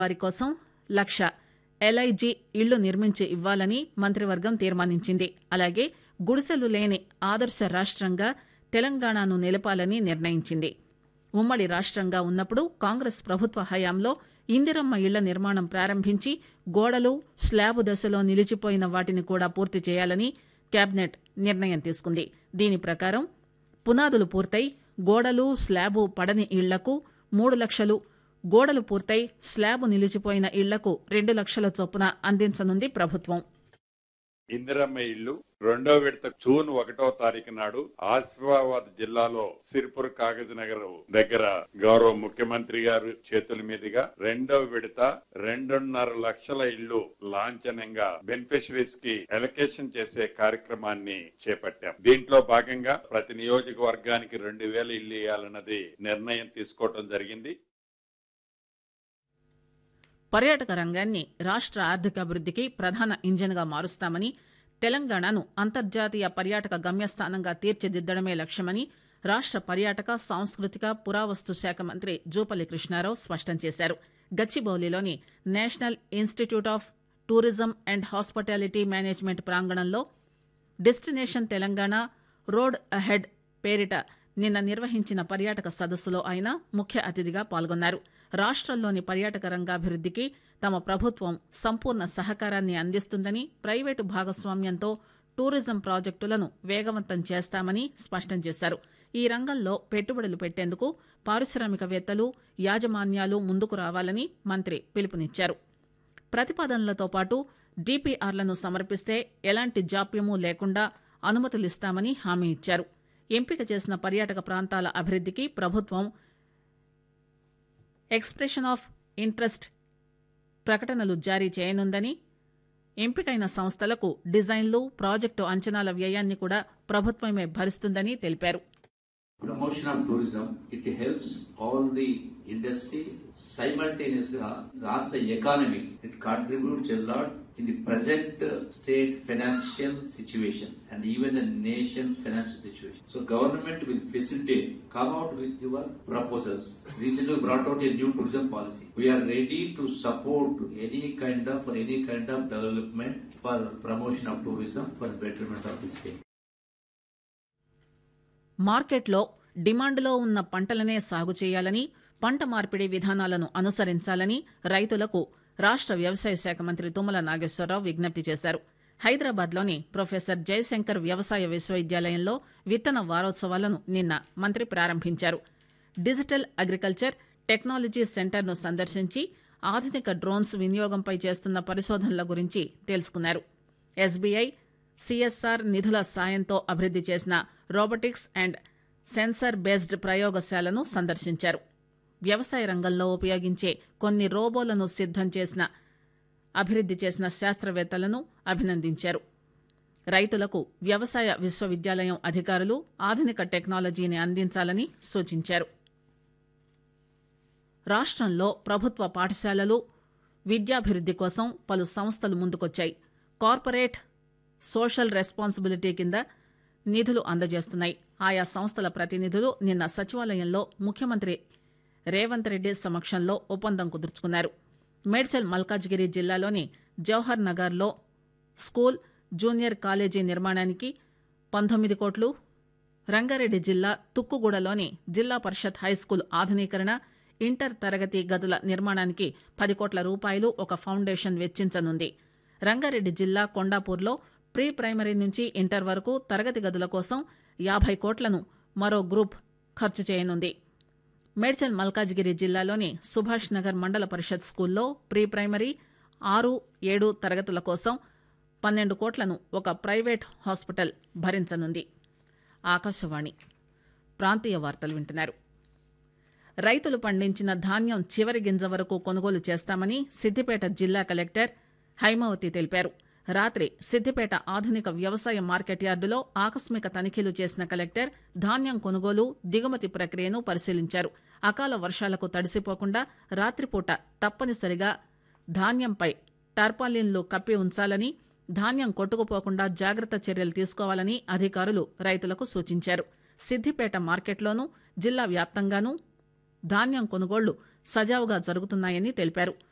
వారి కోసం లక్ష ఎల్ఐజీ ఇళ్లు నిర్మించి ఇవ్వాలని మంత్రివర్గం తీర్మానించింది అలాగే గుడిసెలు లేని ఆదర్శ రాష్టంగా తెలంగాణను నిలపాలని నిర్ణయించింది ఉమ్మడి రాష్టంగా ఉన్నప్పుడు కాంగ్రెస్ ప్రభుత్వ హయాంలో ఇందిరమ్మ ఇళ్ల నిర్మాణం ప్రారంభించి గోడలు స్లాబు దశలో నిలిచిపోయిన వాటిని కూడా పూర్తి చేయాలని కేబినెట్ నిర్ణయం తీసుకుంది దీని ప్రకారం పునాదులు పూర్తయి గోడలు స్లాబు పడని ఇళ్లకు మూడు లక్షలు గోడలు పూర్తయి స్లాబు నిలిచిపోయిన ఇళ్లకు రెండు లక్షల చొప్పున అందించనుంది ప్రభుత్వం ఇందిరమ్మ ఇల్లు రెండో విడత జూన్ ఒకటో తారీఖు నాడు ఆసిఫాబాద్ జిల్లాలో సిరిపుర్ కాగజ్ నగర్ దగ్గర గౌరవ ముఖ్యమంత్రి గారు చేతుల మీదుగా రెండో విడత రెండున్నర లక్షల ఇళ్లు లాంఛనంగా బెనిఫిషరీస్ కి ఎలకేషన్ చేసే కార్యక్రమాన్ని చేపట్టాం దీంట్లో భాగంగా ప్రతి నియోజకవర్గానికి రెండు వేల ఇళ్లు ఇవ్వాలన్నది నిర్ణయం తీసుకోవడం జరిగింది పర్యాటక రంగాన్ని రాష్ట్ర ఆర్థికాభివృద్ధికి ప్రధాన ఇంజన్గా మారుస్తామని తెలంగాణను అంతర్జాతీయ పర్యాటక గమ్యస్థానంగా తీర్చిదిద్దడమే లక్ష్యమని రాష్ట్ర పర్యాటక సాంస్కృతిక పురావస్తు శాఖ మంత్రి జూపల్లి కృష్ణారావు స్పష్టం చేశారు గచ్చిబౌలిలోని national institute of tourism and hospitality management ప్రాంగణంలో డెస్టినేషన్ తెలంగాణ రోడ్ అహెడ్ పేరిట నిన్న నిర్వహించిన పర్యాటక సదస్సులో ఆయన ముఖ్య అతిథిగా పాల్గొన్నారు రాష్ట్రంలోని పర్యాటక రంగాభివృద్ధికి తమ ప్రభుత్వం సంపూర్ణ సహకారాన్ని అందిస్తుందని ప్రైవేటు భాగస్వామ్యంతో టూరిజం ప్రాజెక్టులను వేగవంతం చేస్తామని స్పష్టం చేశారు ఈ రంగంలో పెట్టుబడులు పెట్టేందుకు పారిశ్రామికవేత్తలు యాజమాన్యాలు ముందుకు రావాలని మంత్రి పిలుపునిచ్చారు ప్రతిపాదనలతో పాటు డిపిఆర్లను సమర్పిస్తే ఎలాంటి జాప్యమూ లేకుండా అనుమతులిస్తామని హామీ ఇచ్చారు ఎంపిక చేసిన పర్యాటక ప్రాంతాల అభివృద్ధికి ప్రభుత్వం ఎక్స్ప్రెషన్ ఆఫ్ ఇంట్రెస్ట్ ప్రకటనలు జారీ చేయనుందని ఎంపికైన సంస్థలకు డిజైన్లు ప్రాజెక్టు అంచనాల వ్యయాన్ని కూడా ప్రభుత్వమే భరిస్తుందని తెలిపారు promotion of tourism, it helps all the industry simultaneously రాష్ట్ర economy. It contributes a lot in the present uh, state financial situation and even the nation's financial situation. So government will facilitate, come out with your proposals. Recently we brought out a new tourism policy. We are ready to support any kind of, for any kind of development for promotion of tourism for betterment of the state. మార్కెట్లో డిమాండ్లో ఉన్న పంటలనే సాగు చేయాలని పంట మార్పిడి విధానాలను అనుసరించాలని రైతులకు రాష్ట్ర వ్యవసాయ శాఖ మంత్రి తుమ్మల నాగేశ్వరరావు విజ్ఞప్తి చేశారు హైదరాబాద్లోని ప్రొఫెసర్ జయశంకర్ వ్యవసాయ విశ్వవిద్యాలయంలో విత్తన వారోత్సవాలను నిన్న మంత్రి ప్రారంభించారు డిజిటల్ అగ్రికల్చర్ టెక్నాలజీ సెంటర్ను సందర్శించి ఆధునిక డ్రోన్స్ వినియోగంపై చేస్తున్న పరిశోధనల గురించి తెలుసుకున్నారు ఎస్బీఐ సిఎస్ఆర్ నిధుల సాయంతో అభివృద్ది చేసిన రోబోటిక్స్ అండ్ సెన్సార్ బేస్డ్ ప్రయోగశాలను సందర్శించారు వ్యవసాయ రంగంలో ఉపయోగించే కొన్ని రోబోలను సిద్దం చేసిన అభివృద్ది చేసిన శాస్త్రవేత్తలను అభినందించారు రైతులకు వ్యవసాయ విశ్వవిద్యాలయం అధికారులు ఆధునిక టెక్నాలజీని అందించాలని సూచించారు రాష్ట్రంలో ప్రభుత్వ పాఠశాలలు విద్యాభివృద్ది కోసం పలు సంస్థలు ముందుకొచ్చాయి కార్పొరేట్ సోషల్ రెస్పాన్సిబిలిటీ కింద నిధులు అందజేస్తున్నాయి ఆయా సంస్థల ప్రతినిధులు నిన్న సచివాలయంలో ముఖ్యమంత్రి రేవంత్ రెడ్డి సమక్షంలో ఒప్పందం కుదుర్చుకున్నారు మేడ్చల్ మల్కాజ్గిరి జిల్లాలోని జవహర్ నగర్లో స్కూల్ జూనియర్ కాలేజీ నిర్మాణానికి పంతొమ్మిది కోట్లు రంగారెడ్డి జిల్లా తుక్కుగూడలోని జిల్లా పరిషత్ హైస్కూల్ ఆధునీకరణ ఇంటర్ తరగతి గదుల నిర్మాణానికి పది కోట్ల రూపాయలు ఒక ఫౌండేషన్ వెచ్చించనుంది రంగారెడ్డి జిల్లా కొండాపూర్లో ప్రీ ప్రైమరీ నుంచి ఇంటర్ వరకు తరగతి గదుల కోసం యాభై కోట్లను మరో గ్రూప్ ఖర్చు చేయనుంది మేడ్చల్ మల్కాజ్గిరి జిల్లాలోని సుభాష్ నగర్ మండల పరిషత్ స్కూల్లో ప్రీ ప్రైమరీ ఆరు ఏడు తరగతుల కోసం పన్నెండు కోట్లను ఒక ప్రైవేట్ హాస్పిటల్ భరించనుంది ఆకాశవాణి ప్రాంతీయ వార్తలు వింటున్నారు రైతులు పండించిన ధాన్యం చివరి గింజ వరకు కొనుగోలు చేస్తామని సిద్దిపేట జిల్లా కలెక్టర్ హైమావతి తెలిపారు రాత్రి సిద్దిపేట ఆధునిక వ్యవసాయ మార్కెట్ యార్డులో ఆకస్మిక తనిఖీలు చేసిన కలెక్టర్ ధాన్యం కొనుగోలు దిగుమతి ప్రక్రియను పరిశీలించారు అకాల వర్షాలకు తడిసిపోకుండా రాత్రిపూట తప్పనిసరిగా ధాన్యంపై టార్పాలిన్లు కప్పి ఉంచాలని ధాన్యం కొట్టుకుపోకుండా జాగ్రత్త చర్యలు తీసుకోవాలని అధికారులు రైతులకు సూచించారు సిద్దిపేట మార్కెట్లోనూ జిల్లా వ్యాప్తంగానూ ధాన్యం కొనుగోళ్లు సజావుగా జరుగుతున్నాయని తెలిపారు